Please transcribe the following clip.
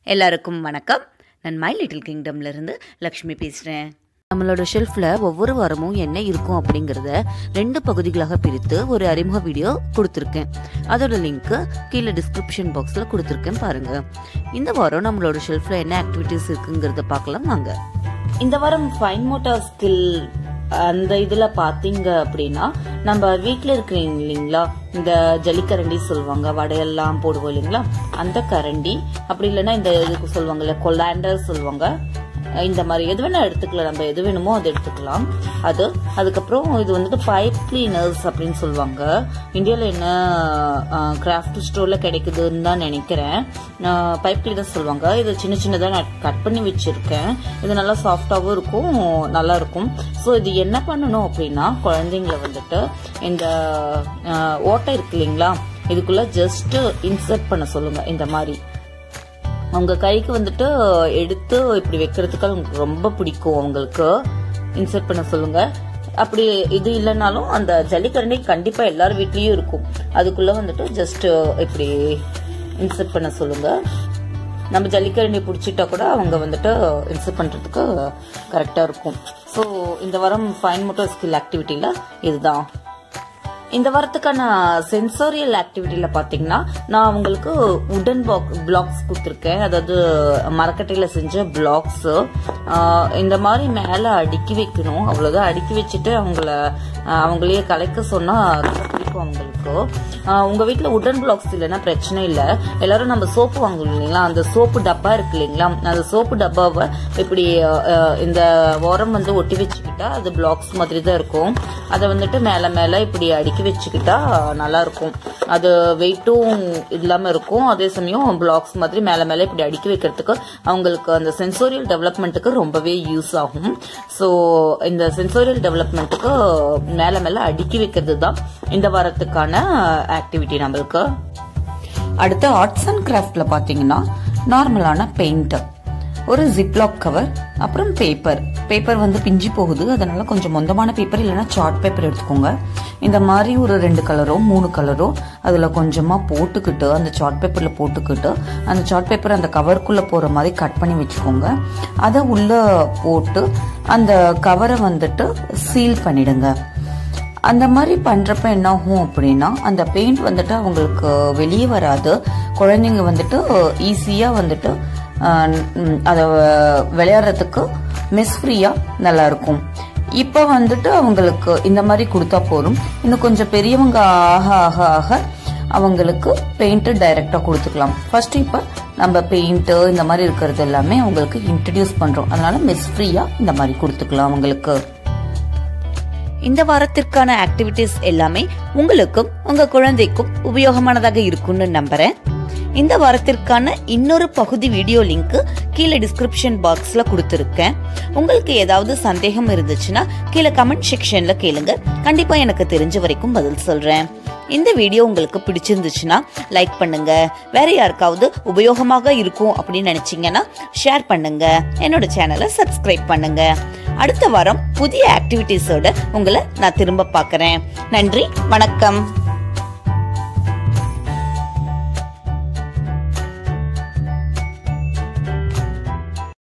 எல்லாருக்கும் வணக்கம் நான் மை லிட்டில் கிங்டம்ல இருந்து லக்ஷ்மி பேசுகிறேன் நம்மளோட ஷெல்ஃபில் ஒவ்வொரு வாரமும் என்ன இருக்கும் அப்படிங்கிறத ரெண்டு பகுதிகளாக பிரித்து ஒரு அறிமுக வீடியோ கொடுத்துருக்கேன் அதோட லிங்க்கு கீழே டிஸ்கிரிப்ஷன் பாக்ஸில் கொடுத்துருக்கேன் பாருங்க இந்த வாரம் நம்மளோட ஷெல்ஃபில் என்ன ஆக்டிவிட்டீஸ் இருக்குங்கிறத பார்க்கலாம் வாங்க இந்த வாரம் ஃபைன் மோட்டார் ஸ்கில் அந்த இதுல பாத்தீங்க அப்படின்னா நம்ம வீட்ல இருக்கிறீங்க இல்லைங்களா இந்த ஜல்லிக்கரண்டி சொல்லுவாங்க வடையெல்லாம் போடுவோம் இல்லைங்களா அந்த கரண்டி அப்படி இல்லைன்னா இந்த இதுக்கு சொல்லுவாங்கல்ல கொலாண்டர் சொல்லுவாங்க இந்த மாதிரி எது வேணா எடுத்துக்கலாம் நம்ம எது வேணுமோ அதை எடுத்துக்கலாம் அது அதுக்கப்புறம் இது வந்துட்டு பைப் கிளீனர்ஸ் அப்படின்னு சொல்லுவாங்க இந்தியாவில் என்ன கிராஃப்ட் ஸ்டோர்ல கிடைக்குதுன்னு தான் நினைக்கிறேன் பைப் கிளீனர்ஸ் சொல்லுவாங்க இது சின்ன சின்னதாக நான் கட் பண்ணி வச்சிருக்கேன் இது நல்லா சாஃப்டாகவும் இருக்கும் நல்லா இருக்கும் ஸோ இது என்ன பண்ணணும் அப்படின்னா குழந்தைங்களை வந்துட்டு இந்த அஹ், ஓட்டை இருக்கு இல்லைங்களா இதுக்குள்ள ஜஸ்ட் இன்சர்ட் பண்ண சொல்லுங்க இந்த மாதிரி அவங்க கைக்கு வந்துட்டு எடுத்து இப்படி வைக்கிறதுக்கு அவங்களுக்கு ரொம்ப பிடிக்கும் அவங்களுக்கு இன்சர்ட் பண்ண சொல்லுங்க அப்படி இது இல்லைனாலும் அந்த ஜல்லிக்கரண்டி கண்டிப்பா எல்லார் வீட்லயும் இருக்கும் அதுக்குள்ள வந்துட்டு ஜஸ்ட் இப்படி இன்சர்ட் பண்ண சொல்லுங்க நம்ம ஜல்லிக்கரண்டி பிடிச்சிட்டா கூட அவங்க வந்துட்டு இன்சர்ட் பண்றதுக்கு கரெக்டா இருக்கும் ஸோ இந்த வாரம் ஃபைன் மோட்டர் ஸ்கில் ஆக்டிவிட்டியில இதுதான் இந்த வாரத்துக்கான சென்சோரியல் ஆக்டிவிட்டியில பாத்தீங்கன்னா நான் உங்களுக்கு உடன் பிளாக்ஸ் கொடுத்துருக்கேன் அதாவது மரக்கட்டையில செஞ்ச பிளாக்ஸ் இந்த மாதிரி மேல அடுக்கி வைக்கணும் அவ்வளவுதான் அடுக்கி வச்சுட்டு அவங்கள ஆஹ், அவங்களையே கலைக்க சொன்னா ரொம்ப பிடிக்கும் அவங்களுக்கு ஆஹ், உங்க வீட்ல உடன் பிளாக்ஸ் இல்லைன்னா பிரச்சனை இல்லை எல்லாரும் நம்ம சோப்பு வாங்குவோம் இல்லைங்களா அந்த சோப்பு டப்பா இருக்கு இல்லைங்களா அந்த சோப்பு டப்பாவை இப்படி ஆஹ், இந்த ஓரம் வந்து ஒட்டி வச்சுக்கிட்டா அது பிளாக்ஸ் மாதிரி தான் இருக்கும் அதை வந்துட்டு மேல மேல இப்படி அடுக்கி வச்சுக்கிட்டா நல்லா இருக்கும் அது வெயிட்டும் இல்லாம இருக்கும் அதே சமயம் பிளாக்ஸ் மாதிரி மேல மேல இப்படி அடுக்கி வைக்கிறதுக்கு அவங்களுக்கு அந்த சென்சோரியல் டெவலப்மெண்ட்டுக்கு ரொம்பவே யூஸ் ஆகும் ஸோ இந்த சென்சோரியல் டெவலப்மெண்ட்டுக்கு மேல மேல அடுக்கி வைக்கிறது தான் இந்த வாரத்துக்கான ஆக்டிவிட்டி நம்மளுக்கு அடுத்து ஆர்ட்ஸ் அண்ட் கிராஃப்ட்ல பாத்தீங்கன்னா நார்மலான பெயிண்ட் ஒரு ஜிப்லாக் கவர் அப்புறம் பேப்பர் பேப்பர் வந்து பிஞ்சு போகுது அதனால கொஞ்சம் மொந்தமான பேப்பர் இல்லைன்னா சார்ட் பேப்பர் எடுத்துக்கோங்க இந்த மாதிரி ஒரு ரெண்டு கலரோ மூணு கலரோ அதில் கொஞ்சமாக போட்டுக்கிட்டு அந்த சார்ட் பேப்பரில் போட்டுக்கிட்டு அந்த சார்ட் பேப்பர் அந்த கவருக்குள்ளே போகிற மாதிரி கட் பண்ணி வச்சுக்கோங்க அதை உள்ளே போட்டு அந்த கவரை வந்துட்டு சீல் பண்ணிடுங்க அந்த மாதிரி பண்றப்ப என்ன ஆகும் அப்படின்னா அந்த பெயிண்ட் வந்துட்டு அவங்களுக்கு வெளியே வராது குழந்தைங்க வந்துட்டு ஈஸியா வந்துட்டு அதை விளையாடுறதுக்கு மிஸ் ஃப்ரீயா நல்லா இருக்கும் இப்போ வந்துட்டு அவங்களுக்கு இந்த மாதிரி கொடுத்தா போதும் இன்னும் கொஞ்சம் பெரியவங்க ஆக ஆக ஆக அவங்களுக்கு பெயிண்ட் டைரக்டா கொடுத்துக்கலாம் ஃபர்ஸ்ட் இப்போ நம்ம பெயிண்ட் இந்த மாதிரி இருக்கிறது எல்லாமே அவங்களுக்கு இன்ட்ரடியூஸ் பண்றோம் அதனால மிஸ் ஃப்ரீயா இந்த மாதிரி கொடுத்துக்கலாம் அவங்களுக்கு இந்த வாரத்திற்கான ஆக்டிவிட்டிஸ் எல்லாமே உங்களுக்கும் உங்க குழந்தைக்கும் உபயோகமானதாக இருக்கும்னு நம்புறேன் இந்த வாரத்திற்கான இன்னொரு பகுதி வீடியோ லிங்க் கீழே டிஸ்கிரிப்ஷன் பாக்ஸ்ல கொடுத்துருக்கேன் உங்களுக்கு ஏதாவது சந்தேகம் இருந்துச்சுன்னா கீழே கமெண்ட் செக்ஷன்ல கேளுங்க கண்டிப்பா எனக்கு தெரிஞ்ச வரைக்கும் பதில் சொல்றேன் இந்த வீடியோ உங்களுக்கு பிடிச்சிருந்துச்சுன்னா லைக் பண்ணுங்க வேற யாருக்காவது உபயோகமாக இருக்கும் அப்படின்னு நினைச்சீங்கன்னா ஷேர் பண்ணுங்க என்னோட சேனலை சப்ஸ்கிரைப் பண்ணுங்க அடுத்த வாரம் புதிய ஆக்டிவிட்டீஸோட உங்களை நான் திரும்ப பார்க்கறேன் நன்றி வணக்கம்